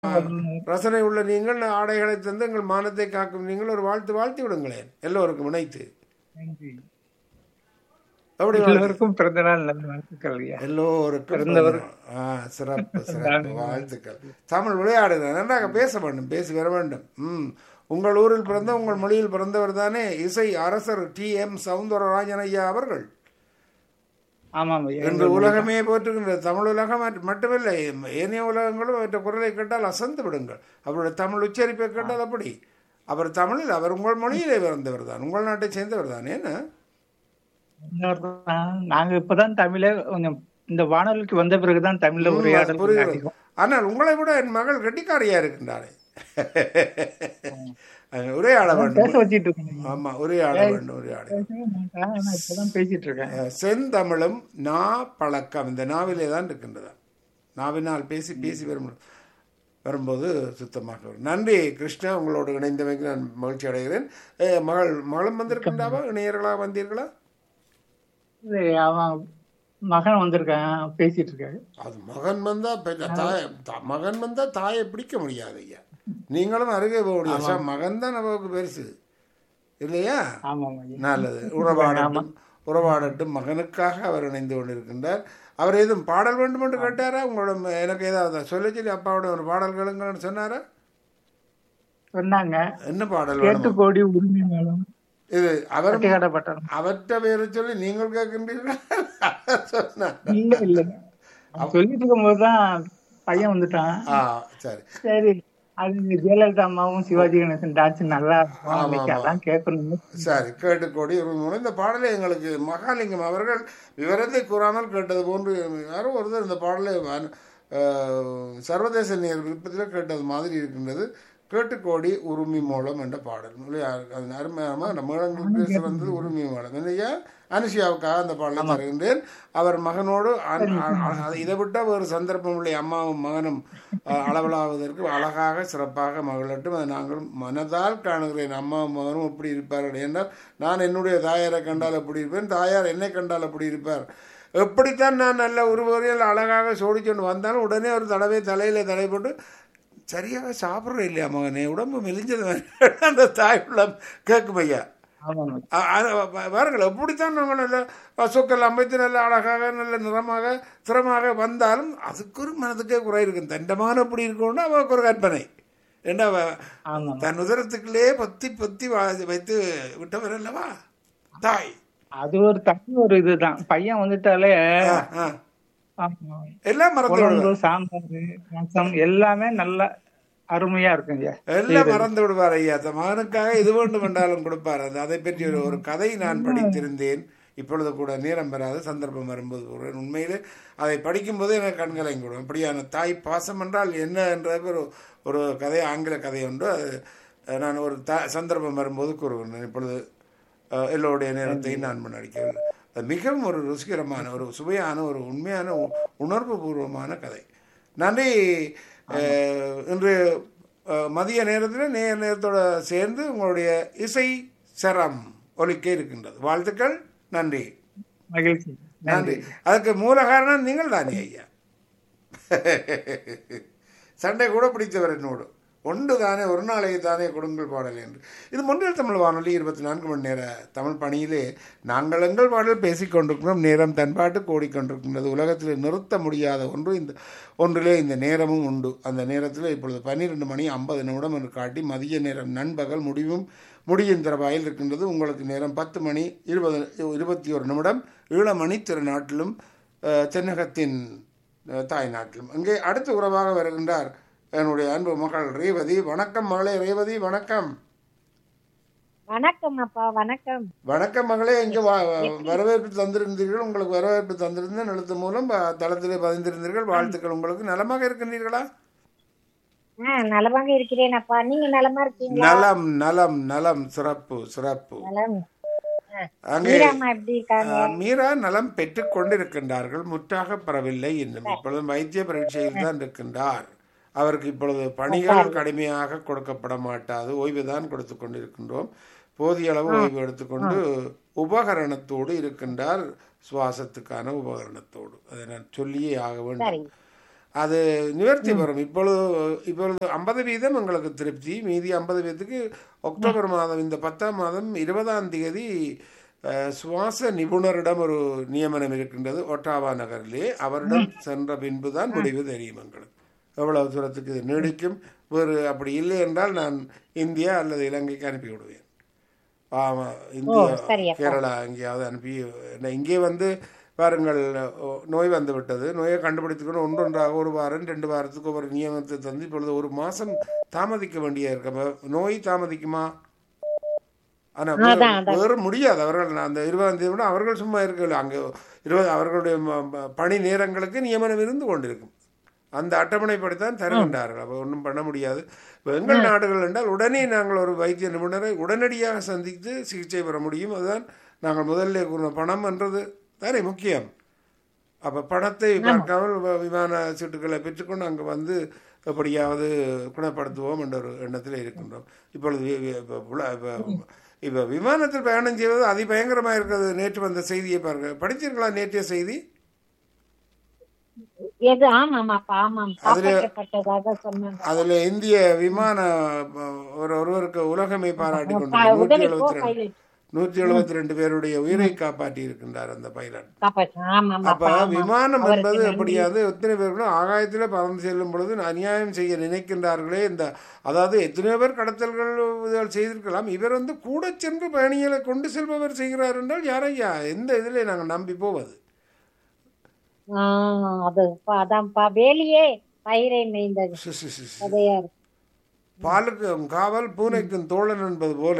ரசனை உள்ள நீங்கள் ஆடைகளை தந்து எங்கள் மானத்தை காக்கும் நீங்கள் ஒரு வாழ்த்து வாழ்த்தி விடுங்களேன் எல்லோருக்கும் இணைத்து நன்றி எப்படி வாழ்த்து? எல்லோருக்கும் பிறந்த நாள் நல்ல வாழ்த்துக்கள் ஐயா எல்லோருக்கும் பிறந்தவர். ஆ, சிறப்பு சிறப்பு வாழ்த்துக்கள் தமிழ் விளையாடுங்க நன்றாக பேச வேண்டும் பேசி வர வேண்டும் ம் உங்கள் ஊரில் பிறந்த உங்கள் மொழியில் பிறந்தவர் தானே இசை அரசர் டி எம் சவுந்தரராஜன் ஐயா அவர்கள் ஆமாம் ஐயா இன்று உலகமே போற்றுகின்றது தமிழ் உலகம் மற்ற- மட்டுமில்லை ஏனைய உலகங்களும் அவற்றை குரலை கேட்டால் அசந்து விடுங்கள் அவருடைய தமிழ் உச்சரிப்பை கேட்டால் அப்படி அவர் தமிழில் அவர் உங்கள் மொழியிலே பிறந்தவர் தான் உங்கள் நாட்டை சேர்ந்தவர் தான் என்ன இன்னொருதான், நாங்க இப்பதான் தமிழ கொஞ்சம் இந்த வானொலிக்கு வந்த பிறகுதான் தமிழ்ல உரையாடல் புரிகிறது அதிகம். ஆனால் உங்களை விட என் மகள் கெட்டிக்காரியா இருக்கின்றாளே அஹ் உரையாட பேச வேண்டும் வச்சிட்டு இருக்கேன் ஆமா உரையாட வேண்டும் உரையாட பேசவே மாட்டேன், ஆனா இப்பதான் பேசிட்டு இருக்கேன் அஹ் செந்தமிழும் நா பழக்கம் இந்த நாவிலே தான் இருக்கின்றதா நாவினால் பேசி பேசி வரும் வரும்போது சுத்தமாக வரும் நன்றி கிருஷ்ணா உங்களோடு இணைந்தமைக்கு நான் மகிழ்ச்சி அடைகிறேன் அஹ் மகள் மகளும் வந்திருக்கின்றாவா இணையர்களாக வந்தீர்களா இது அவன் மகன் வந்திருக்கான் பேசிட்டு இருக்காரு அது மகன் வந்தா பெரிய தாய் த- மகன் வந்தா தாயை பிடிக்க முடியாது ஐயா நீங்களும் அருகே போக முடியாது சார் மகன் தான் நமக்கு பெருசு இல்லையா ஆமாம் ஐயா நல்லது உறவாடட்டும் உறவாடட்டும் மகனுக்காக அவர் இணைந்து கொண்டிருக்கின்றார் அவர் எதுவும் பாடல் வேண்டும் என்று கேட்டாரா உங்களோட ம- எனக்கு ஏதாவது சொல்ல சொல்லி அப்பாவோட ஒரு பாடல் கேளுங்கன்னு சொன்னாரா சொன்னாங்க என்ன பாடல் கேட்டு வேணும் கோடி உரிமை மேலும் இது அவர் கட்டிக்காடப்பட்டார் அவற்றை பேரை சொல்லி நீங்கள் கேட்கின்றீர்கள் சொன்னார் இல்ல இல்ல அவன் சொல்லிட்டு இருக்கும் போதுதான் பையன் வந்துட்டான் ஆ சரி சரி அது ஜெயலலிதா அம்மாவும் சிவாஜி கணேசன் டான்ஸ் நல்லா இருக்கும் ஆமா, அன்னைக்கு ஆமா. அதான் கேட்கணும்னு சரி கேட்டுக்கோடி ஒரு இந்த பாடலை எங்களுக்கு மகாலிங்கம் அவர்கள் விவரத்தை கூறாமல் கேட்டது போன்று யாரோ ஒருத்தர் இந்த பாடலை வ- அஹ், சர்வதேச நேர் விருப்பத்தில் கேட்டது மாதிரி இருக்கின்றது கேட்டுக்கோடி உரிமை மூலம் என்ற பாடல் இல்லையா? அது அருமையான அந்த மேளங்களுக்கு சிறந்தது உரிமை மூலம் இல்லையா அனுஷியாவுக்காக அந்த பாடலை தருகின்றேன் அவர் மகனோடு அன்- அ- அ- இதை விட்டால் ஒரு சந்தர்ப்பம் இல்லை அம்மாவும் மகனும் அஹ், அளவலாவதற்கு அழகாக சிறப்பாக மகிழட்டும் அதை நாங்களும் மனதால் காணுகிறேன் அம்மாவும் மகனும் எப்படி இருப்பார்கள் என்றால் நான் என்னுடைய தாயாரை கண்டால் எப்படி இருப்பேன் தாயார் என்னை கண்டால் எப்படி இருப்பார் எப்படித்தான் நான் நல்ல உருவரையில் அழகாக சோடிச்சொண்டு வந்தாலும் உடனே ஒரு தடவை தலையில் தடவை போட்டு சரியாக சாப்பிட்ற இல்லையா மகனே உடம்பு மெலிஞ்சது மாதிரி அந்த தாய் உள்ளம் கேட்கும் ஐயா ஆமாம் அ- அ- ப- பாருங்கள் எப்படித்தான் நாங்கள் நல்ல சொக்கல் அமைத்து நல்ல அழகாக நல்ல நிறமாக திறமாக வந்தாலும் அதுக்கு ஒரு மனதுக்கே குறை இருக்கும் தண்டமான எப்படி இருக்கணும்னு அவருக்கு ஒரு கற்பனை ஏன்னா அவ ஆமாம் தன் உதரத்துக்குள்ளே பொத்தி பொத்தி வா- வைத்து விட்டவர் அல்லவா தாய் அது ஒரு தனி ஒரு இதுதான் பையன் வந்துட்டாலே ஆ, ஆ. ஆமா. எல்லாம் மறந்து குழம்பு விடுவார் சாம்பார் ரசம் எல்லாமே நல்ல அருமையா இருக்கும் ஐயா எல்லாம் மறந்து விடுவார் ஐயா தன் மகனுக்காக இது வேண்டும் என்றாலும் கொடுப்பார் அது அதை பற்றி ஒரு ஒரு கதை நான் படித்திருந்தேன் இப்பொழுது கூட நேரம் பெறாது சந்தர்ப்பம் வரும்போது கூறுவேன் உண்மையிலே அதை படிக்கும்போது எனக்கு கண்களை கூடும் அப்படியான தாய் பாசம் என்றால் என்ன என்றதுக்கு ஒரு ஒரு கதை ஆங்கில கதை உண்டு அது அஹ், நான் ஒரு த சந்தர்ப்பம் வரும்போது கூறுவேன் இப்பொழுது அஹ், எல்லோருடைய நேரத்தையும் நான் முன்னடிக்கிறேன் அது மிகவும் ஒரு ருசிகரமான ஒரு சுவையான ஒரு உண்மையான உ- உணர்வு பூர்வமான கதை நன்றி அஹ், இன்று அஹ், மதிய நேரத்தில் நேர நேரத்தோட சேர்ந்து உங்களுடைய இசை சரம் ஒலிக்க இருக்கின்றது வாழ்த்துக்கள் நன்றி மகிழ்ச்சி நன்றி அதுக்கு மூல காரணம் நீங்கள் தானே ஐயா சண்டை கூட பிடித்தவர் என்னோடு ஒன்று தானே ஒரு நாளைக்கு தானே கொடுங்கள் பாடல் என்று இது முன்னில் தமிழ் வானொலி இருபத்தி நான்கு மணி நேர தமிழ் பணியிலே நாங்கள் எங்கள் பாடல் பேசிக் கொண்டிருக்கிறோம் நேரம் தன்பாட்டு ஓடிக்கொண்டிருக்கின்றது உலகத்தில் நிறுத்த முடியாத ஒன்று இந்த ஒன்றிலே இந்த நேரமும் உண்டு அந்த நேரத்தில் இப்பொழுது பன்னிரெண்டு மணி ஐம்பது நிமிடம் என்று காட்டி மதிய நேரம் நண்பகல் முடிவும் முடியும் தரவாயில் இருக்கின்றது உங்களுக்கு நேரம் பத்து மணி இருபது இருபத்தி ஒரு நிமிடம் ஈழமணி திருநாட்டிலும் அஹ், தென்னகத்தின் அஹ், தாய் நாட்டிலும் இங்கே அடுத்த உறவாக வருகின்றார் என்னுடைய அன்பு மகள் ரேவதி வணக்கம் மகளே ரேவதி வணக்கம் வணக்கம் அப்பா வணக்கம் வணக்கம் மகளே இங்கே வா- வரவேற்பு தந்திருந்தீர்கள் உங்களுக்கு வரவேற்பு தந்திருந்தேன் எழுத்து மூலம் ப- தளத்திலே பதிந்திருந்தீர்கள் வாழ்த்துக்கள் உங்களுக்கு நலமாக இருக்கின்றீர்களா ஆ நலமாக இருக்கிறேன் அப்பா நீங்க நலமா இருக்கீங்களா நலம் நலம் நலம் சிறப்பு சிறப்பு நலம் அங்கே மீராம்மா எப்படி இருக்காங்க ஆஹ், மீரா நலம் பெற்றுக் கொண்டிருக்கின்றார்கள் முற்றாக பெறவில்லை இன்னும் இப்பொழுது வைத்திய பரீட்சையில் தான் இருக்கின்றார் அவருக்கு இப்பொழுது பணிகள் கடுமையாக கொடுக்கப்பட மாட்டாது ஓய்வு தான் கொடுத்து கொண்டிருக்கின்றோம் போதிய அளவு ஓய்வு எடுத்துக்கொண்டு உபகரணத்தோடு இருக்கின்றார் சுவாசத்துக்கான உபகரணத்தோடு அதை நான் சொல்லியே ஆக வேண்டும் சரி அது நிவர்த்தி பெறும் இப்பொழுது இப்பொழுது ஐம்பது வீதம் எங்களுக்கு திருப்தி மீதி ஐம்பது வீதத்துக்கு அக்டோபர் மாதம் இந்த பத்தாம் மாதம் இருபதாம் தேதி அஹ், சுவாச நிபுணரிடம் ஒரு நியமனம் இருக்கின்றது ஒட்டாவா நகரிலே அவரிடம் சென்ற பின்புதான் முடிவு தெரியும் எங்களுக்கு எவ்வளவு தூரத்துக்கு இது நீடிக்கும் வேறு அப்படி இல்லை என்றால் நான் இந்தியா அல்லது இலங்கைக்கு அனுப்பி விடுவேன் ஆமா இந்தியா சரி அப்பா. கேரளா எங்கேயாவது அனுப்பி என்ன இங்கே வந்து பாருங்கள் ஓ, நோய் வந்து விட்டது நோயை கண்டுபிடித்துக்கணும் ஒன்றொன்றாக ஒரு வாரம் ரெண்டு வாரத்துக்கு ஒரு நியமனத்தை தந்து இப்பொழுது ஒரு மாசம் தாமதிக்க வேண்டிய இருக்க அப்ப நோய் தாமதிக்குமா ஆனா வேறு- வேறு முடியாது அவர்கள் நான் அந்த இருபதாம் தேதி விட அவர்கள் சும்மா இருக்கல அங்கே இருபது அவர்களுடைய ம- ம- பணி நேரங்களுக்கு நியமனம் இருந்து கொண்டிருக்கும் அந்த அட்டவணைப்படித்தான் தருகின்றார்கள் அப்போ ஒன்றும் பண்ண முடியாது இப்போ எங்கள் நாடுகள் என்றால் உடனே நாங்கள் ஒரு வைத்திய நிபுணரை உடனடியாக சந்தித்து சிகிச்சை பெற முடியும் அதுதான் நாங்கள் முதல்ல கூறின பணம் என்றது தானே முக்கியம் அப்போ பணத்தை பார்க்காமல் வ- விமான சீட்டுகளை பெற்றுக்கொண்டு அங்கே வந்து எப்படியாவது குணப்படுத்துவோம் என்ற ஒரு எண்ணத்தில் இருக்கின்றோம் இப்பொழுது வி- வி- இப்ப புல- இப்ப- இப்ப விமானத்தில் பயணம் செய்வது அதிபயங்கரமாக இருக்கிறது நேற்று வந்த செய்தியை பாருங்க படித்தீர்களா நேற்றைய செய்தி எது ஆமாமாப்பா ஆமாம் காப்பாற்றப்பட்டதாக சொன்னாங்க அதுல இந்திய விமான அஹ், ஒரு ஒருவருக்கு உலகமே பாராட்டி கொண்டு நூற்றி உதவி எழுபத்தி ரெண்டு பைலட் நூற்றி எழுபத்தி ரெண்டு பேருடைய உயிரை காப்பாற்றி இருக்கின்றார் அந்த பைலட் காப்பாற்ற அப்ப ஆமாமாப்பா ஆமாம் விமானம் அவருக்கு என்பது நன்றி. எப்படியாவது எத்தனை பேர்களும் ஆகாயத்துல பறந்து செல்லும் பொழுது அநியாயம் செய்ய நினைக்கின்றார்களே இந்த அதாவது எத்தனையோ பேர் கடத்தல்கள் இதுகள் செய்திருக்கலாம் இவர் வந்து கூட சென்று பயணிகளை கொண்டு செல்பவர் செய்கிறார் என்றால் யாரையா எந்த இதிலே நாங்கள் நம்பி போவது ஆஹ் அது பா- அதான்ப்பா வேலியே பயிரை மேய்ந்தது சி, சி, சி, சி. கதையா இருக்கு பாலுக்கும் காவல் பூனைக்கும் தோழன் என்பது போல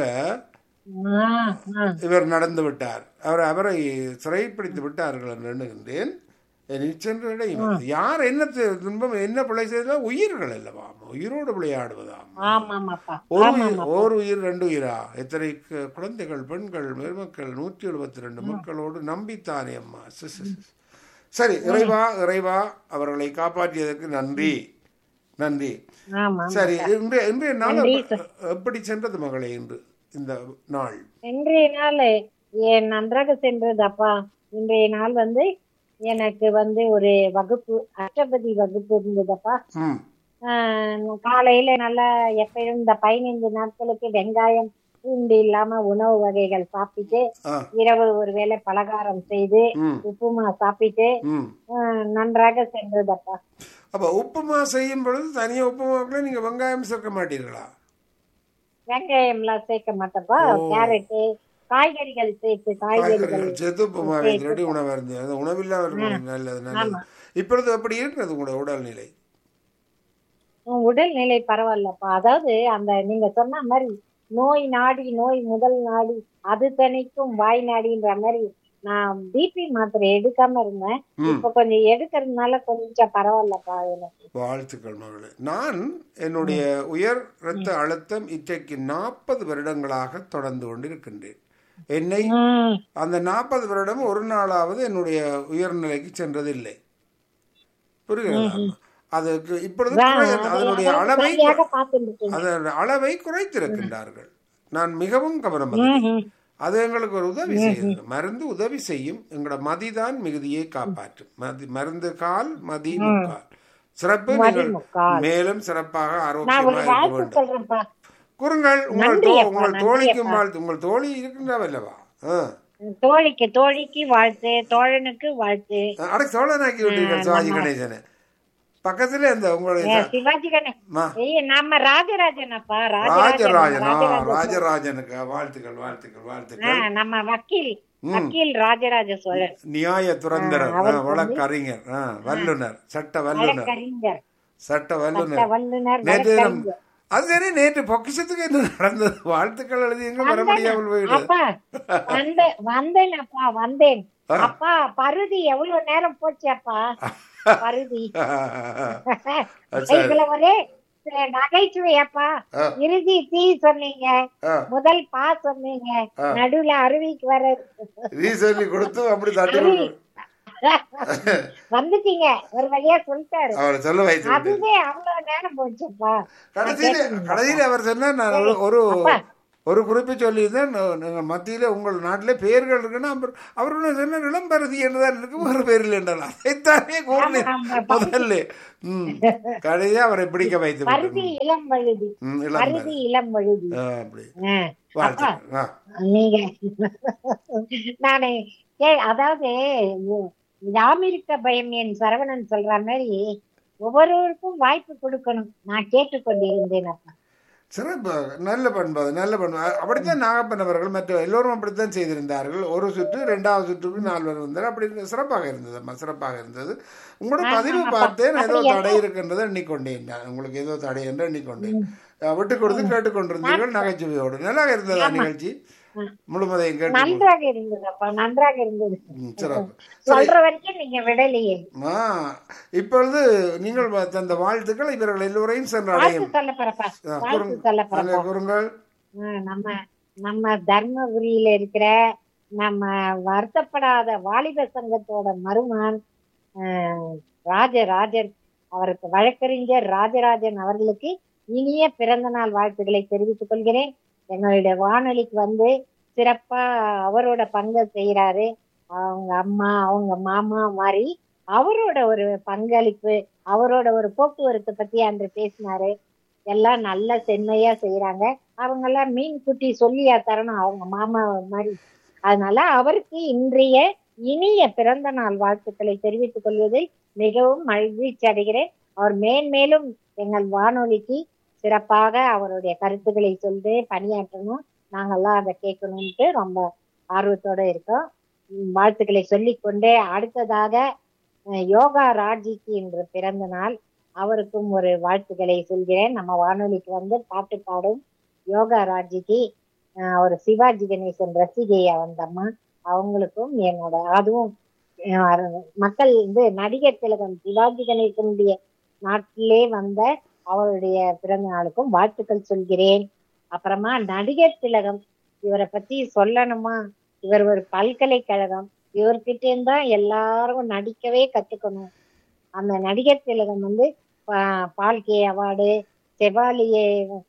ஆஹ் ஆஹ் இவர் நடந்து விட்டார் அவர் அவரை சிறைப்பிடித்து விட்டார்கள் என்று எண்ணுகின்றேன் நிச்சென்று இடையும் யார் என்ன தி- துன்பம் என்ன பிழை செய்தால் உயிர்கள் அல்லவா உயிரோடு விளையாடுவதாம் ஆமாமாப்பா ஒரு உயிர் ஓர் உயிர் ரெண்டு உயிரா எத்தனை கு- குழந்தைகள் பெண்கள் பெருமக்கள் நூற்றி எழுபத்தி ரெண்டு மக்களோடு நம்பித்தானே அம்மா சி, சி, சி. சரி இறைவா இறைவா அவர்களை காப்பாற்றியதற்கு நன்றி நன்றி ஆமா சரி இன்றைய இன்றைய நாள் நன்றி எப்ப- எப்படி சென்றது மகளே இன்று இந்த நாள் இன்றைய நாள் ஏ- நன்றாக சென்றது அப்பா இன்றைய நாள் வந்து எனக்கு வந்து ஒரு வகுப்பு அஷ்டபதி வகுப்பு இருந்ததப்பா ம் ஆஹ் காலையில நல்லா எப்பயும் இந்த பதினைந்து நாட்களுக்கு வெங்காயம் பூண்டு இல்லாம உணவு வகைகள் சாப்பிட்டு ஆ இரவு ஒருவேளை பலகாரம் செய்து ம் உப்புமா சாப்பிட்டு ம் ஆஹ் நன்றாக சென்றதப்பா அப்ப உப்புமா செய்யும் பொழுது தனியா உப்புமாவுக்குள்ள நீங்க வெங்காயம் சேர்க்க மாட்டீர்களா வெங்காயம் எல்லாம் சேர்க்க மாட்டப்பா ஓ. கேரட்டு காய்கறிகள் சேர்த்து காய்கறிகள் காய்கறிகள் சேர்த்து உப்புமா வைக்கிறடி உணவு இருந்து அந்த உணவில்லாம இருக்கும் நல்லது நல்லது இப்பொழுது எப்படி இருக்கிறது உங்களோட உடல்நிலை உம் உடல்நிலை பரவாயில்லப்பா அதாவது அந்த நீங்க சொன்ன மாதிரி நோய் நாடி நோய் முதல் நாடி அது தணிக்கும் வாய் நாடின்ற மாதிரி நான் பிபி மாத்திரை எடுக்காம இருந்தேன் ம் இப்ப கொஞ்சம் எடுக்கிறதுனால கொஞ்சம் பரவாயில்லப்பா எனக்கு வாழ்த்துக்கள் மகளே நான் என்னுடைய உயர் இரத்த அழுத்தம் இன்றைக்கு நாற்பது வருடங்களாக தொடர்ந்து கொண்டிருக்கின்றேன் என்னை உம் அந்த நாற்பது வருடம் ஒரு நாளாவது என்னுடைய உயர்நிலைக்கு சென்றதில்லை புரிகிறதா அதுக்கு இப்பொழுது குறை- அதனுடைய அளவை சரியாக பார்த்துட்டு இருக்கீங்க. அதன் அளவை குறைத்திருக்கின்றார்கள் நான் மிகவும் கவனம் ம்ஹும். அது எங்களுக்கு ஒரு உதவி செய்யுது மருந்து உதவி செய்யும் எங்களோட மதிதான் மிகுதியை காப்பாற்றும் மதி மருந்து கால் மதி முக்கால் சிறப்பு மதி நீங்கள் முக்கால். மேலும் சிறப்பாக நான் ஆரோக்கியமாக ஒரு இருக்க வாழ்த்து வேண்டும் சொல்றேன்ப்பா கூறுங்கள் உங்கள் நன்றி தோ- அப்பா, உங்கள் நன்றி தோழிக்கும் அப்பா. வாழ்த்து உங்கள் தோழி இருக்கின்றவல்லவா ஆ. தோழிக்கு தோழிக்கு வாழ்த்து தோழனுக்கு வாழ்த்து அட சோழனாக்கி விட்டீர்கள் சிவாஜி கணேசனை பக்கத்துல இந்த உங்களுடைய ஏ, சிவாஜி கணே மா. ஏய், நம்ம ராஜராஜன் அப்பா ராஜராஜன் ராஜராஜன் ஆ, ராஜராஜன் ராஜராஜனுக்கு வாழ்த்துக்கள் வாழ்த்துக்கள் ஆ, வாழ்த்துக்கள் நம்ம வக்கீல் ம். வக்கீல் ராஜராஜ சோழன் நியாய துரந்தரர் ஆ, அவருக்கு ஆ, வழக்கறிஞர் ஆ, வல்லுனர் சட்ட வல்லுனர் வழக்கறிஞர் சட்ட சட்ட வல்லுனர் வல்லுனர் நேற்று தினம் வழக்கறிஞர் அது சரி நேற்று பொக்கிஷத்துக்கு என்ன நடந்தது வாழ்த்துக்கள் எழுதி எங்க வர முடியாமல் போயிடுது அப்பா வந்த வந்தேன் அப்பா வந்தேன் ஆ. அப்பா பருதி எவ்வளவு நேரம் போச்சு அப்பா பருதி சரி. இதுல ஒரே நகைச்சுவை அப்பா ஆ. இறுதி தீ சொன்னீங்க ஆ, முதல் பா சொன்னீங்க ஆ. நடுவுல அருவிக்கு வர நீ சொல்லி கொடுத்து அப்படி தட்டி கொடுத்து வந்துட்டீங்க ஒரு வழியா சொல்லிட்டாரு அவரை சொல்ல வைத்து விட்டீர்கள். அதுவே அவ்வளவு நேரம் போச்சுப்பா கடைசியில கடைசியில அவர் சொன்னார் நான் ஒரு- ஒரு அப்பா. ஒரு குறிப்பை சொல்லியிருந்தேன் நீங்கள் மத்தியில் உங்கள் நாட்டிலே பெயர்கள் இருக்குன்னா அவர் அவர்களுடைய சொன்ன இளம்பரதி என்றுதான் இருக்கு வேறு பேரில் என்றால் அதைத்தானே கூறினேன் ஆமா, முதல்ல ம் கடைசியாக அவரை பிடிக்க வைத்து பருதி விட்டது. இளம் வழுதி ம் இளம்பரதி பருதி இளம் வழுதி ஆ, அப்படி ஆ. வாழ்த்துக்கள் ஆ நீங்க நானே ஏ அதாவது யாமிருக்க பயம் என் சரவணன் சொல்ற மாதிரி ஒவ்வொருவருக்கும் வாய்ப்பு கொடுக்கணும் நான் கேட்டுக்கொண்டிருந்தேன் அப்பா சிறப்பு நல்ல பண்பு அது நல்ல பண்பு அ- அப்படித்தான் நாகப்பன் அவர்கள் மற்ற எல்லோரும் அப்படித்தான் செய்திருந்தார்கள் ஒரு சுற்று ரெண்டாவது சுற்றுக்கு நால்வர் வந்தார் அப்படி இருந்தது. சிறப்பாக இருந்தது அம்மா சிறப்பாக இருந்தது உங்களோட ஆ, பதிவு ஆமாப்பா. பார்த்தேன் ஏதோ அப்படி தடை இருக்கின்றதை எண்ணிக்கொண்டேன் நான். உங்களுக்கு ஏதோ தடை என்று எண்ணிக்கொண்டேன் அஹ் விட்டு கொடுத்து கேட்டுக்கொண்டிருந்தீர்கள் நகைச்சுவையோடு நல்லா இருந்ததா நிகழ்ச்சி முழுமதையும் கேட்டு நன்றாக இருந்தது அப்பா நன்றாக இருந்தது ம், சிறப்பு சொல்ற வரைக்கும் நீங்க விடலையே ஆ இப்பொழுது நீங்கள் தந்த வாழ்த்துக்கள் இவர்கள் எல்லோரையும் சென்றடையும் வாழ்த்து சொல்ல போறப்பா ஆ, வாழ்த்து கூறுங்க. சொல்ல அங்கே போறப்பா கூறுங்கள் ஆ, நம்ம நம்ம தர்மபுரியில இருக்கிற நம்ம வருத்தப்படாத வாலிப சங்கத்தோட மருமான் ஆஹ், ராஜராஜன் அவருக்கு வழக்கறிஞர் ராஜராஜன் அவர்களுக்கு இனிய பிறந்த நாள் வாழ்த்துக்களை தெரிவித்துக் கொள்கிறேன் எங்களுடைய வானொலிக்கு வந்து சிறப்பா அவரோட பங்கை செய்யறாரு அவங்க அம்மா அவங்க மாமா மாதிரி அவரோட ஒரு பங்களிப்பு அவரோட ஒரு போக்குவரத்து பத்தி அன்று பேசினாரு எல்லாம் நல்ல செம்மையா செய்யறாங்க அவங்க எல்லாம் மீன் குட்டி சொல்லியா தரணும் அவங்க மாமா மாதிரி அதனால அவருக்கு இன்றைய இனிய பிறந்த நாள் வாழ்த்துக்களை தெரிவித்துக் கொள்வதில் மிகவும் மகிழ்ச்சி அடைகிறேன் அவர் மேன்மேலும் எங்கள் வானொலிக்கு சிறப்பாக அவருடைய கருத்துக்களை சொல்லி பணியாற்றணும் நாங்கெல்லாம் அதை கேட்கணும்ட்டு ரொம்ப ஆர்வத்தோட இருக்கோம் உம் வாழ்த்துக்களை சொல்லிக்கொண்டே அடுத்ததாக அஹ், யோகா ராஜிக்கு இன்று பிறந்த நாள் அவருக்கும் ஒரு வாழ்த்துக்களை சொல்கிறேன் நம்ம வானொலிக்கு வந்து பாட்டு பாடும் யோகா ராஜிக்கு அஹ், ஒரு சிவாஜி கணேசன் ரசிகையா வந்தம்மா அவங்களுக்கும் என்னோட அதுவும் அஹ், மக்கள் வந்து நடிகர் திலகம் சிவாஜி கணேசனுடைய நாட்டிலே வந்த அவருடைய பிறந்த நாளுக்கும் வாழ்த்துக்கள் சொல்கிறேன் அப்புறமா நடிகர் திலகம் இவரை பத்தி சொல்லணுமா இவர் ஒரு பல்கலைக்கழகம் இவர்கிட்ட இருந்தா எல்லாரும் நடிக்கவே கத்துக்கணும் அந்த நடிகர் திலகம் வந்து பா- பால்கே அவார்டு செவாலியே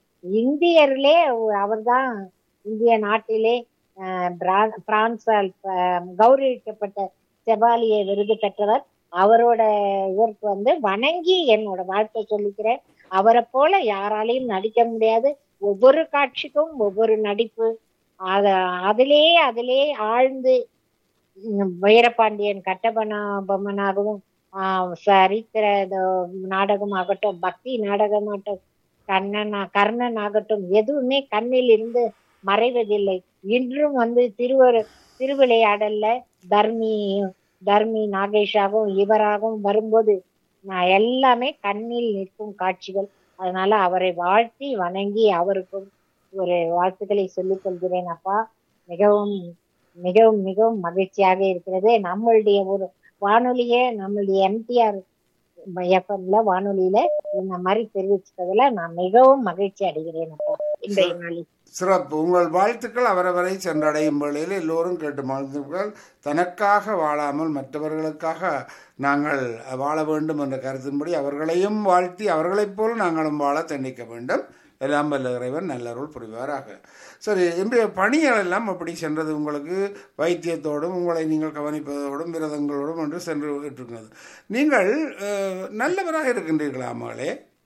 இந்தியர்லே அவர்தான் இந்திய நாட்டிலே ஆஹ், பிரான்- பிரான்சால் ஆஹ், கௌரவிக்கப்பட்ட செவாலியே விருது பெற்றவர் அவரோட இதற்கு வந்து வணங்கி என்னோட வாழ்த்தை சொல்லிக்கிறேன் அவரை போல யாராலையும் நடிக்க முடியாது ஒவ்வொரு காட்சிக்கும் ஒவ்வொரு நடிப்பு அத அதிலே அதிலே ஆழ்ந்து உம், வீரபாண்டியன் கட்டபொம்ம பொம்மனாகவும் ஆஹ் சரித்திர இது நாடகம் ஆகட்டும் பக்தி நாடகமாகட்டும் கண்ணன் கர்ணன் ஆகட்டும் எதுவுமே கண்ணில் இருந்து மறைவதில்லை இன்றும் வந்து திருவரு திருவிளையாடல்ல தர்மி தர்மி நாகேஷாகவும் இவராகவும் வரும்போது நான் எல்லாமே கண்ணில் நிற்கும் காட்சிகள் அதனால அவரை வாழ்த்தி வணங்கி அவருக்கும் ஒரு வாழ்த்துக்களை சொல்லிக் கொள்கிறேன் அப்பா மிகவும் மிகவும் மிகவும் மகிழ்ச்சியாக இருக்கிறது நம்மளுடைய ஒரு வானொலியே நம்மளுடைய எம்டிஆர் எஃப்எம்ல வானொலியில இந்த மாதிரி தெரிவிச்சதுல நான் மிகவும் மகிழ்ச்சி அடைகிறேன் அப்பா இன்றைய நாளில் சிறப்பு உங்கள் வாழ்த்துக்கள் அவரவரை சென்றடையும் வேளையில் எல்லோரும் கேட்டு மகிழ்ந்தீர்கள் தனக்காக வாழாமல் மற்றவர்களுக்காக நாங்கள் வாழ வேண்டும் என்ற கருத்தின்படி அவர்களையும் வாழ்த்தி அவர்களைப் போல் நாங்களும் வாழ தண்டிக்க வேண்டும் எல்லாம் வல்ல இறைவன் நல்லருள் புரிவாராக சரி இன்றைய பணிகள் எல்லாம் அப்படி சென்றது உங்களுக்கு வைத்தியத்தோடும் உங்களை நீங்கள் கவனிப்பதோடும் விரதங்களோடும் என்று சென்று இருக்கிறது நீங்கள் அஹ், நல்லவராக இருக்கின்றீர்களா மகளே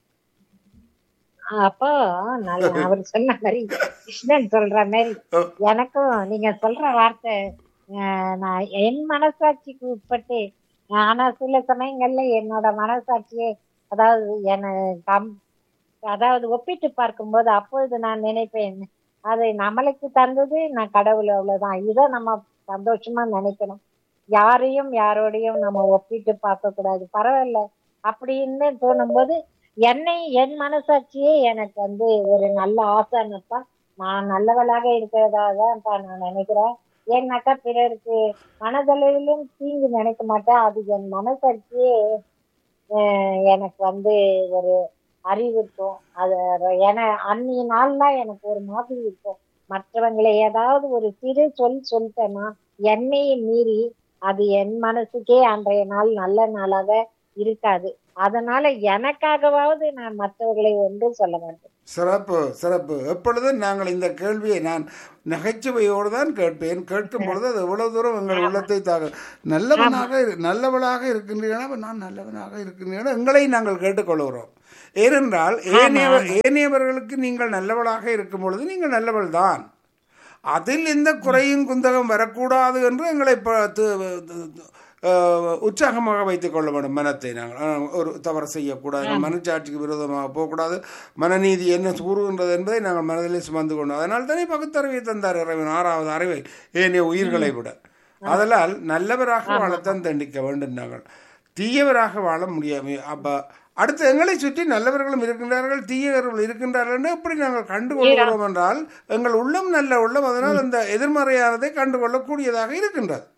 அப்போ நல்ல அவர் சொன்ன மாதிரி கிருஷ்ணன் சொல்ற மாதிரி எனக்கும் நீங்க சொல்ற வார்த்தை அஹ், நான் என் மனசாட்சிக்கு உட்பட்டு ஆனா சில சமயங்கள்ல என்னோட மனசாட்சியே அதாவது என கம் அதாவது ஒப்பிட்டு பார்க்கும்போது அப்பொழுது நான் நினைப்பேன் அது நம்மளுக்கு தந்தது நான் கடவுள் அவ்வளவுதான் இதை நம்ம சந்தோஷமா நினைக்கணும் யாரையும் யாரோடையும் நம்ம ஒப்பிட்டு பார்க்க கூடாது பரவாயில்ல அப்படின்னு தோணும்போது என்னை என் மனசாட்சியே எனக்கு வந்து ஒரு நல்ல ஆசானப்பா நான் நல்லவளாக இருக்கிறதா தான் நான் நினைக்கிறேன் ஏன்னாக்கா பிறருக்கு மனதளவிலும் தீங்கு நினைக்க மாட்டேன் அது என் மனசாட்சியே அஹ், எனக்கு வந்து ஒரு அறிவிருக்கும் அது என அன்னைய நாள்லாம் எனக்கு ஒரு மாதிரி இருக்கும் மற்றவங்களை ஏதாவது ஒரு சிறு சொல் சொல்லிட்டேன்னா என்னையை மீறி அது என் மனசுக்கே அன்றைய நாள் நல்ல நாளாக இருக்காது அதனால எனக்காகவாவது நான் மற்றவர்களை ஒன்று சொல்ல மாட்டேன் சிறப்பு சிறப்பு எப்பொழுதும் நாங்கள் இந்த கேள்வியை நான் நகைச்சுவையோடு தான் கேட்பேன் கேட்கும் பொழுது அது எவ்வளவு தூரம் எங்கள் உள்ளத்தை தாக நல்லவனாக இரு- நல்லவளாக இருக்கின்றீர்கள் அப்ப நான் நல்லவனாக இருக்கின்றேன் எங்களை நாங்கள் கேட்டுக்கொள்கிறோம் ஏனென்றால் ஏனையவர் ஏனையவர்களுக்கு நீங்கள் நல்லவளாக இருக்கும் பொழுது நீங்கள் நல்லவள் தான் அதில் எந்த குறையும் குந்தகம் வரக்கூடாது என்று எங்களை ப- து- து- அஹ், உற்சாகமாக வைத்துக் கொள்ள வேண்டும் மனத்தை நாங்கள் அஹ், ஒரு தவறு செய்யக்கூடாது மனச்சாட்சிக்கு விரோதமாக போகக்கூடாது மனநீதி என்ன கூறுகின்றது என்பதை நாங்கள் மனதிலே சுமந்து கொண்டோம் அதனால் தானே பகுத்தறிவை தந்தார் இறைவன் ஆறாவது அறிவை ஏனைய உயிர்களை விட அதனால் நல்லவராக வாழத்தான் தண்டிக்க வேண்டும் நாங்கள் தீயவராக வாழ முடியாது அப்ப அடுத்து எங்களை சுற்றி நல்லவர்களும் இருக்கின்றார்கள் தீயவர்கள் இருக்கின்றார்கள் என்று எப்படி நாங்கள் கண்டுகொள்கிறோம் என்றால் எங்கள் உள்ளம் நல்ல உள்ளம் அதனால் அந்த எதிர்மறையானதை கண்டுகொள்ளக்கூடியதாக இருக்கின்றது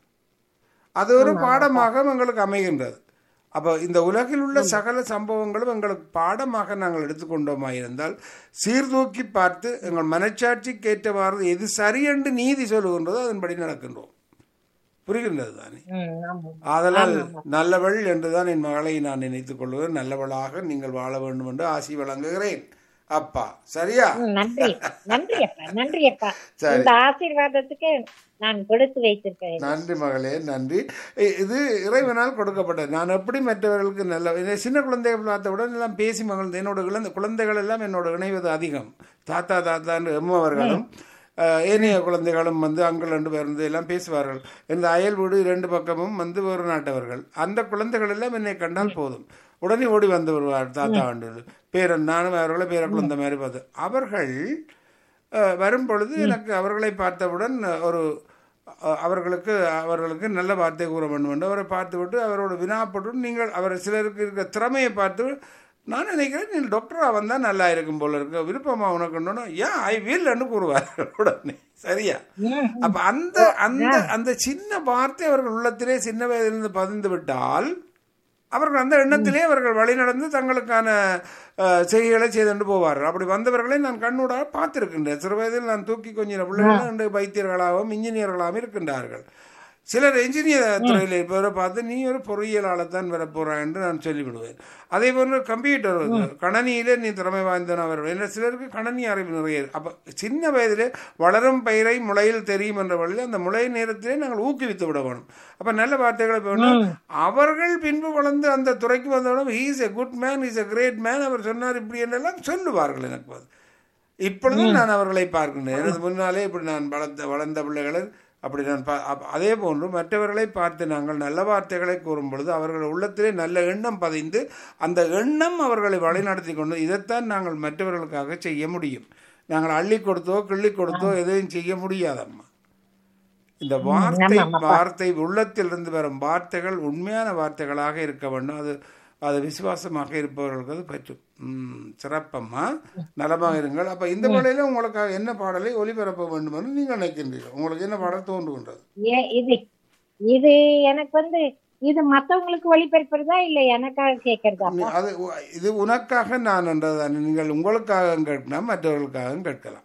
அது ஒரு பாடமாக எங்களுக்கு அமைகின்றது அப்போ இந்த உலகில் உள்ள சகல சம்பவங்களும் எங்களுக்கு பாடமாக நாங்கள் எடுத்துக்கொண்டோமா இருந்தால் சீர்தூக்கி பார்த்து எங்கள் மனச்சாட்சிக்கு ஏற்றவாறு எது சரியென்று நீதி சொல்லுகின்றதோ அதன்படி நடக்கின்றோம் புரிகின்றது தானே ம், ஆமா. ஆதலால் நல்லவள் என்றுதான் என் மகளை நான் நினைத்துக் கொள்வேன் நல்லவளாக நீங்கள் வாழ வேண்டும் என்று ஆசி வழங்குகிறேன் அப்பா சரியா ம், நன்றி நன்றி அப்பா நன்றி அப்பா சரி. இந்த ஆசீர்வாதத்துக்கு நான் கொடுத்து வைத்திருக்கிறேன் நன்றி மகளே நன்றி இ- இது இறைவனால் கொடுக்கப்பட்டது நான் எப்படி மற்றவர்களுக்கு நல்ல இதை சின்ன குழந்தைகள் பார்த்தவுடன் எல்லாம் பேசி மகள் என்னோட குழந்தை குழந்தைகள் எல்லாம் என்னோட இணைவது அதிகம் தாத்தா தாத்தான்னு எம்மவர்களும் அஹ், ஏனைய குழந்தைகளும் வந்து அங்கள் ரெண்டு பேர் வந்து எல்லாம் பேசுவார்கள் இந்த அயல் வீடு இரண்டு பக்கமும் வந்து ஒரு நாட்டவர்கள் அந்த குழந்தைகள் எல்லாம் என்னை கண்டால் போதும் உடனே ஓடி வந்து வருவார் தாத்தா ஆண்டு பேரன் நானும் அவர்களை பேர குழந்தை மாதிரி பார்த்து அவர்கள் அஹ், வரும் பொழுது எனக்கு அவர்களை பார்த்தவுடன் ஒரு அஹ், அவர்களுக்கு அவர்களுக்கு நல்ல வார்த்தை கூற வேண்டும் என்று அவரை பார்த்துவிட்டு அவரோட வினாப்பட்டு நீங்கள் அவர் சிலருக்கு இருக்கிற திறமையை பார்த்து நான் நினைக்கிறேன் நீ டாக்டராக வந்தால் நல்லா இருக்கும் போல இருக்கு விருப்பமா உனக்குன்னு ஏன் ஐ வில் கூறுவார்கள் உடனே சரியா அப்ப அந்த அந்த அந்த சின்ன வார்த்தை அவர்கள் உள்ளத்திலே சின்ன வயதிலிருந்து பதிந்து விட்டால் அவர்கள் அந்த எண்ணத்திலே அவர்கள் வழிநடந்து தங்களுக்கான அஹ், செய்கைகளை செய்து போவார்கள் அப்படி வந்தவர்களை நான் கண்ணூடாக பார்த்திருக்கின்றேன் சிறு வயதில் நான் தூக்கி கொஞ்சம் பிள்ளைகள் இன்று வைத்தியர்களாகவும் இன்ஜினியர்களாகவும் இருக்கின்றார்கள் சிலர் என்ஜினியர் துறையில் இருப்பவரை பார்த்து நீ ஒரு பொறியியலாளர் தான் வர போறாய் என்று நான் சொல்லிவிடுவேன் அதே போன்று கம்ப்யூட்டர் வந்து கணனியிலே நீ திறமை வாய்ந்தவன் என்ன சிலருக்கு கணனி அறிவு நிறைய இருக்கு. அப்ப சின்ன வயதிலே வளரும் பயிரை முளையில் தெரியும் என்ற வழியில் அந்த முளை நேரத்திலே நாங்கள் ஊக்குவித்து விட வேணும் அப்ப நல்ல வார்த்தைகளை வேண்டும் அவர்கள் பின்பு வளர்ந்து அந்த துறைக்கு வந்தவுடன் he's a good man is a great man அவர் சொன்னார் இப்படி என்றெல்லாம் சொல்லுவார்கள் எனக்கு வந்து இப்பொழுதும் நான் அவர்களை பார்க்கின்றேன் எனது முன்னாலே இப்படி நான் வளர்ந்த வளர்ந்த பிள்ளைகளை அப்படி நான் பா- அப்ப- அதே போன்று மற்றவர்களை பார்த்து நாங்கள் நல்ல வார்த்தைகளை கூறும் பொழுது அவர்கள் உள்ளத்திலே நல்ல எண்ணம் பதிந்து அந்த எண்ணம் அவர்களை வழிநடத்தி கொண்டு இதைத்தான் நாங்கள் மற்றவர்களுக்காக செய்ய முடியும் நாங்கள் அள்ளி கொடுத்தோ கிள்ளி கொடுத்தோ எதையும் செய்ய முடியாதம்மா இந்த வார்த்தை வார்த்தை உள்ளத்திலிருந்து வரும் வார்த்தைகள் உண்மையான வார்த்தைகளாக இருக்க வேண்டும் அது அது விசுவாசமாக இருப்பவர்களுக்கு அது பற்றும் ம், சிறப்பம்மா நலமாக இருங்கள் அப்ப இந்த வேளையில உங்களுக்காக என்ன பாடலை ஒளிபரப்ப வேண்டும் என்று நீங்கள் நினைக்கின்றீர்கள் உங்களுக்கு என்ன பாடல் தோன்றுகின்றது ஏ- இது இது எனக்கு வந்து இது மத்தவங்களுக்கு ஒளிபரப்புறதா இல்ல எனக்காக கேக்குறதா நீ- அது உ- இது உனக்காக நான் என்றதான் நீங்கள் உங்களுக்காக கேட்கலாம் மற்றவர்களுக்காக கேட்கலாம்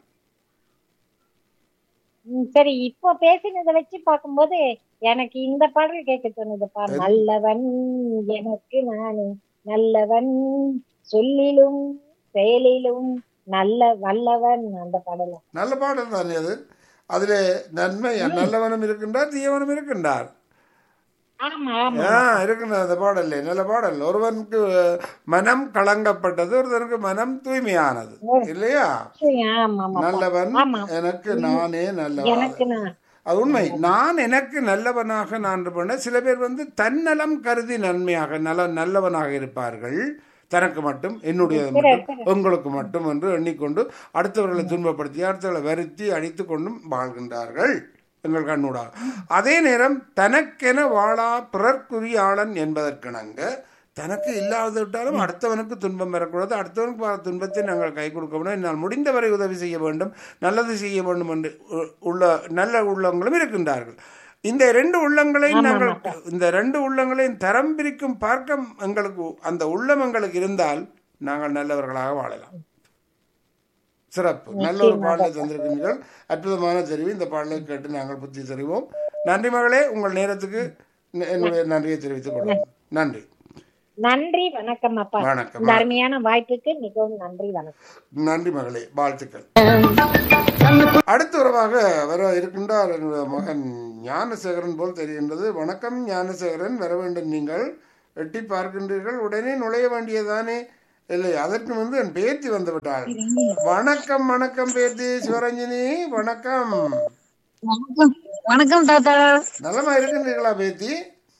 ம், சரி இப்போ பேசினதை வச்சு பார்க்கும்போது எனக்கு இந்த பாடல் கேட்க தோணுதுப்பா நல்லவன் எனக்கு நானே நல்லவன் சொல்லிலும் செயலிலும் நல்ல வல்லவன் அந்த பாடல நல்ல பாடல் தானே அது அதிலே நன்மை நல்லவனும் இருக்கின்றார் தீயவனும் இருக்கின்றார் ஆமா ஆமா ஆ இருக்கின்றது அந்த பாடல்ல நல்ல பாடல் ஒருவனுக்கு மனம் கலங்கப்பட்டது ஒருவனுக்கு மனம் தூய்மையானது இல்லையா சரி, ஆமா ஆமா நல்லவன் ஆமா. எனக்கு நானே நல்லவன் எனக்கு நான் அது உண்மை நான் எனக்கு நல்லவனாக நான் பண்ண சில பேர் வந்து தன்னலம் கருதி நன்மையாக நல்ல நல்லவனாக இருப்பார்கள் தனக்கு மட்டும் என்னுடையது மட்டும் உங்களுக்கு மட்டும் என்று எண்ணிக்கொண்டு அடுத்தவர்களை துன்பப்படுத்தி அடுத்தவர்களை வருத்தி அடித்து கொண்டும் வாழ்கின்றார்கள் எங்கள் கண்ணூடாக அதே நேரம் தனக்கென வாழா பிறர்க்குரியாளன் என்பதற்கிணங்க தனக்கு இல்லாது விட்டாலும் அடுத்தவனுக்கு துன்பம் வரக்கூடாது அடுத்தவனுக்கு வர துன்பத்தை நாங்கள் கை கொடுக்க வேண்டும் என்னால் முடிந்தவரை உதவி செய்ய வேண்டும் நல்லது செய்ய வேண்டும் என்று உ- உள்ள நல்ல உள்ளங்களும் இருக்கின்றார்கள் இந்த ரெண்டு உள்ளங்களை நாங்கள் இந்த ரெண்டு உள்ளங்களையும் தரம் பிரிக்கும் பார்க்க எங்களுக்கு அந்த உள்ளம் எங்களுக்கு இருந்தால் நாங்கள் நல்லவர்களாக வாழலாம் சிறப்பு நல்ல ஒரு பாடலை தந்திருக்கிறீர்கள் அற்புதமான தெரிவு இந்த பாடலை கேட்டு நாங்கள் புத்தி தெரிவோம் நன்றி மகளே உங்கள் நேரத்துக்கு ந- என்னுடைய நன்றியை தெரிவித்துக் கொள்வோம் நன்றி நன்றி வணக்கம் அப்பா வணக்கம் இந்த அருமையான வாய்ப்புக்கு மிகவும் நன்றி வணக்கம் நன்றி மகளே வாழ்த்துக்கள் அடுத்த உறவாக வர இருக்கின்றார் என்னுடைய மகன் ஞானசேகரன் போல் தெரிகின்றது வணக்கம் ஞானசேகரன் வர வேண்டும் நீங்கள் எட்டி பார்க்கின்றீர்கள் உடனே நுழைய வேண்டியதானே இல்லை அதற்கு வந்து என் பேத்தி வந்து விட்டாள் வணக்கம் வணக்கம் பேத்தி சிவரஞ்சனி வணக்கம் வணக்கம் வணக்கம் தாத்தா நலமா இருக்கின்றீர்களா பேத்தி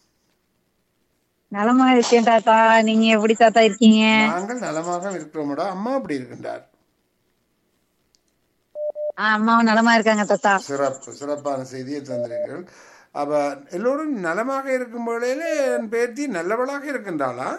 நலமா இருக்கேன் தாத்தா நீங்க எப்படி தாத்தா இருக்கீங்க நாங்கள் நலமாக இருக்கிறோமடா அம்மா அப்படி இருக்கின்றார் ஆ, அம்மாவும் நலமா இருக்காங்க தாத்தா சிறப்பு சிறப்பான செய்தியை தந்திருக்கிறீர்கள் அப்ப எல்லோரும் நலமாக இருக்கும் வேளையில என் பேத்தி நல்லவளாக இருக்கின்றாளா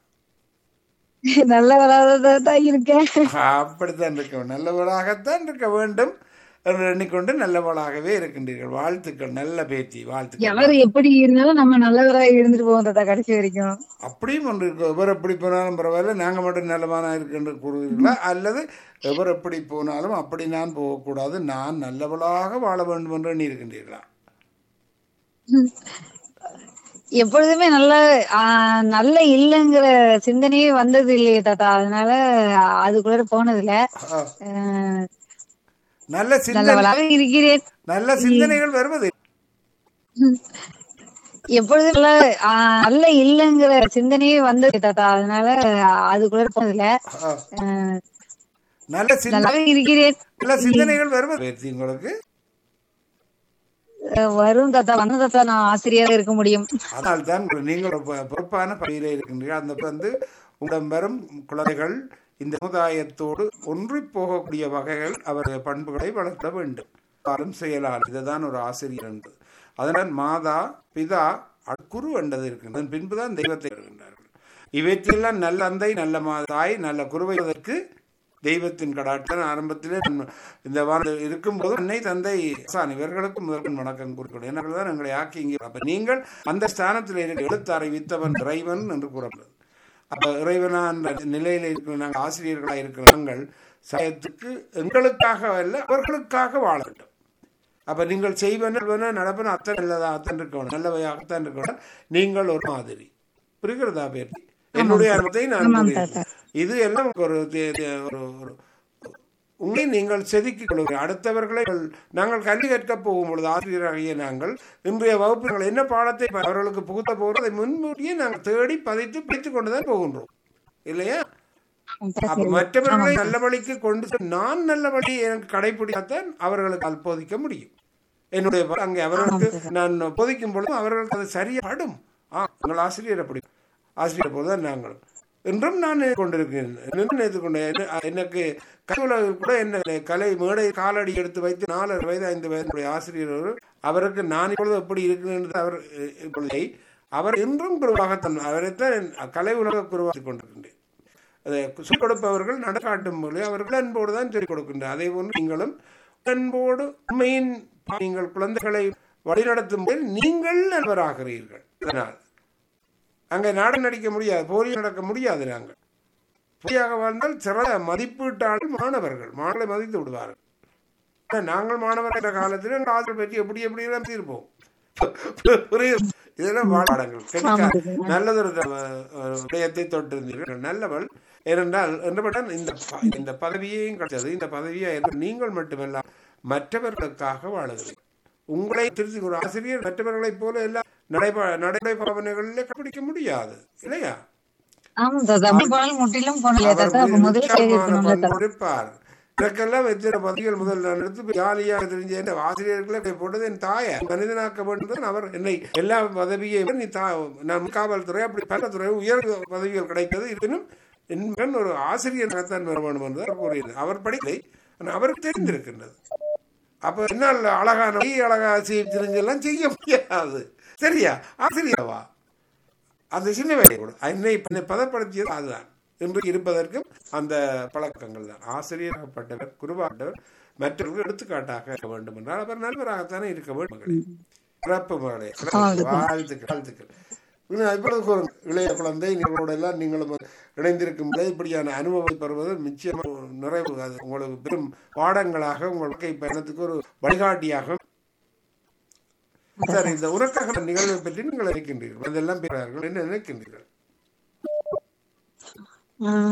நல்லவராக தாத்தா இருக்கேன் அப்படித்தான் இருக்க வேண்டும். நல்லவளாகத்தான் இருக்க வேண்டும் என்று எண்ணிக்கொண்டு நல்லவளாகவே இருக்கின்றீர்கள் வாழ்த்துக்கள் நல்ல பேத்தி வாழ்த்துக்கள் எவர் எப்படி இருந்தாலும் நம்ம நல்லவராக இருந்துட்டு போவோம் தாத்தா கடைசி வரைக்கும் அப்படியும் ஒன்று இருக்கு எவர் எப்படி போனாலும் பரவாயில்ல நாங்கள் மட்டும் நல்லவானா இருக்கின்ற கூறுவீர்களா அல்லது எவர் எப்படி போனாலும் அப்படி நான் போகக்கூடாது நான் நல்லவளாக வாழ வேண்டும் என்று எண்ணி இருக்கின்றீர்களா எப்பொழுதுமே நல்ல ஆ, நல்ல இல்லைங்கிற சிந்தனையே வந்தது இல்லையே தாத்தா அதனால அதுக்குள்ள போனது இல்ல ஆ, அஹ், நல்ல சிந்தனை நல்லவளாக இருக்கிறேன் நல்ல சிந்தனைகள் வருவது எப்பொழுதும் நல்ல ஆ, நல்ல இல்லைங்கிற சிந்தனையே வந்தது தாத்தா அதனால அதுக்குள்ள போனது இல்ல ஆ, அஹ், நல்ல சிந்தனை நல்லாவே இருக்கிறேன் நல்ல சிந்தனைகள் வருவது பேத்தி உங்களுக்கு அஹ் வரும் தாத்தா வந்த தாத்தா நான் ஆசிரியராக இருக்க முடியும் அதனால் தான் நீங்கள் ஒரு பொ- பொறுப்பான பணியில இருக்கின்றீர்கள் அந்த வந்து உங்களிடம் வரும் குழந்தைகள் இந்த சமுதாயத்தோடு ஒன்றி போகக்கூடிய வகைகள் அவருடைய பண்புகளை வளர்த்த வேண்டும் பாலும் செயலால் இதுதான் ஒரு ஆசிரியர் என்பது அதனால் மாதா பிதா அ- குரு என்றது இருக்கின்றது அதன் பின்புதான் தெய்வத்தை வருகின்றார்கள் இவற்றையெல்லாம் நல்ல அந்தை நல்ல மாதாய் நல்ல குருவைவதற்கு தெய்வத்தின் கடாட்டம் ஆரம்பத்திலே நான் இந்த வாரம் இருக்கும்போது அன்னை தந்தை சான் இவர்களுக்கு முதற்கண் வணக்கம் கூறிக்கொண்டு என்ன தான் எங்களை ஆக்கி இங்கே அப்ப நீங்கள் அந்த ஸ்தானத்தில் இருக்க எழுத்தாரை வித்தவன் இறைவன் என்று கூறப்படுது அப்ப இறைவனா என்ற நிலையில இருக்கிற நாங்கள் ஆசிரியர்களாக இருக்கிற நாங்கள் சயத்துக்கு எங்களுக்காக அல்ல அவர்களுக்காக வாழ வேண்டும் அப்ப நீங்கள் செய்வன சொல்வன, நடப்பன அத்தனை நல்லதாகத்தான் இருக்க வேண்டும் நல்லவையாகத்தான் இருக்க வேண்டும் நீங்கள் ஒரு மாதிரி புரிகிறதா பேட்டி என்னுடைய அனுபவத்தை நான் கூறுகிறேன். இது எல்லாம் ஒரு தே- தே- ஒரு ஒரு உங்களை நீங்கள் செதுக்கிக் கொள்கிறீர்கள் அடுத்தவர்களை நாங்கள் கல்வி கற்க போகும் பொழுது ஆசிரியராகிய நாங்கள் இன்றைய வகுப்புகள் என்ன பாடத்தை அவர்களுக்கு புகுத்த போகிறோம் அதை முன்கூட்டியே நாங்கள் தேடி பதித்து படித்துக் கொண்டுதான் போகின்றோம் இல்லையா அப்ப மற்றவர்களை நல்ல வழிக்கு கொண்டு சென்று நான் நல்ல வழி எனக்கு கடைபிடித்தான் அவர்களுக்கு அது போதிக்க முடியும் என்னுடைய ப- அங்கே அவர்களுக்கு நான் போதிக்கும் பொழுது அவர்களுக்கு அது சரியா படும் ஆ உங்கள் ஆசிரியர் அப்படி ஆசிரியர் போலதான் நாங்களும் என்றும் நான் கொண்டிருக்கிறேன் நின்று ஏற்றுக்கொண்டேன் என்ன- எனக்கு கலைவுலகில் கூட என்ன கலை மேடை காலடி எடுத்து வைத்து நாலு வயது ஐந்து வயதுடைய ஆசிரியர் ஒருவர், அவருக்கு நான் இப்பொழுது எப்படி இருக்கிறேன் அவர் அஹ், இப்பொழுதை அவர் என்றும் குருவாகத்தான் அவரைத்தான் கலை உலக குருவாக்கிக் கொண்டிருக்கின்றேன் அதை சொல்லிக் கொடுப்பவர்கள் நடக்காட்டும் போது அவர்கள் அன்போடு தான் சொல்லிக் கொடுக்கின்றனர் அதே போன்று நீங்களும் அன்போடு உண்மையின் நீங்கள் குழந்தைகளை வழிநடத்தும் போது நீங்கள் நண்பராகிறீர்கள் அதனால் அங்கே நாடு நடிக்க முடியாது போலி நடக்க முடியாது நாங்கள் போலியாக வாழ்ந்தால் சிறந்த மதிப்பீட்டாளர் மாணவர்கள் மாணவர்களை மதித்து விடுவார்கள் ஆனா, நாங்கள் மாணவர் என்ற காலத்தில் எங்கள் ஆசிரியர் பற்றி எப்படி எப்படி எல்லாம் தீர்ப்போம் புரியுது இதெல்லாம் பாடங்கள் கிடைக்காது நல்லதொரு அஹ், விடயத்தை தொட்டிருந்தீர்கள் நல்லவள் ஏனென்றால் என்றபட்டால் இந்த ப- இந்த பதவியையும் கிடைச்சது இந்த பதவியை நீங்கள் மட்டுமல்ல மற்றவர்களுக்காக வாழுகிறீர்கள் உங்களை திருத்தி ஒரு ஆசிரியர் மற்றவர்களைப் போல எல்லாம் நடைப நடைமுறை பாவனைகளிலே கடைபிடிக்க முடியாது இல்லையா ஆமா தாத்தா அப்படி போனாலும் முற்றிலும் போனலையா அவர் தாத்தா அப்ப முதல்ல உற்சாகமான செய்திருக்கணும்ல பண்பு தாத்தா இருப்பார் இதற்கெல்லாம் எத்தனை பதிகள் முதல் நான் எடுத்து ஜாலியாக தெரிஞ்ச என் ஆசிரியர்களை இப்படி போட்டது என் தாயை மனிதனாக்க வேண்டும் அவர் என்னை எல்லா பதவியையும் நீ தா நான் காவல்துறை அப்படி பல துறை உயர் பதவிகள் கிடைத்தது இருப்பினும் என் மகன் ஒரு ஆசிரியராகத்தான் வர வேண்டும் என்று அவர் கூறியது அவர் படிக்கலை ஆனால் அவருக்கு தெரிந்திருக்கின்றது அப்ப என்னால் அழகான அழகா தெரிஞ்செல்லாம் செய்ய முடியாது சரியா ஆசிரியவா அந்த சின்ன வேலை கூட என்னை என்னை பதப்படுத்தியது அதுதான் இன்று இருப்பதற்கும் அந்த பழக்கங்கள் தான் ஆசிரியராகப்பட்டவர் குருவாட்டவர் மற்றவர்கள் எடுத்துக்காட்டாக இருக்க வேண்டும் என்றால் அவர் நண்பராகத்தானே இருக்க வேண்டும் மகளே சிறப்பு மகளே சிறப்பு. வாழ்த்துக்கள் வாழ்த்துக்கள் இன்னும் இப்பொழுது கூறுங்க இளைய குழந்தை நீங்களோட எல்லாம் நீங்களும் இணைந்திருக்கும் போது இப்படியான அனுபவத்தை பெறுவது நிச்சயமாக ஒரு நிறைவு அது உங்களுக்கு பெரும் பாடங்களாக உங்கள் வாழ்க்கை பயணத்துக்கு ஒரு வழிகாட்டியாக சரி இந்த உறக்கக நிகழ்வை பற்றி நீங்கள் நினைக்கின்றீர்கள் அதெல்லாம் பேரார்கள் என்ன நினைக்கின்றீர்கள் ஆஹ்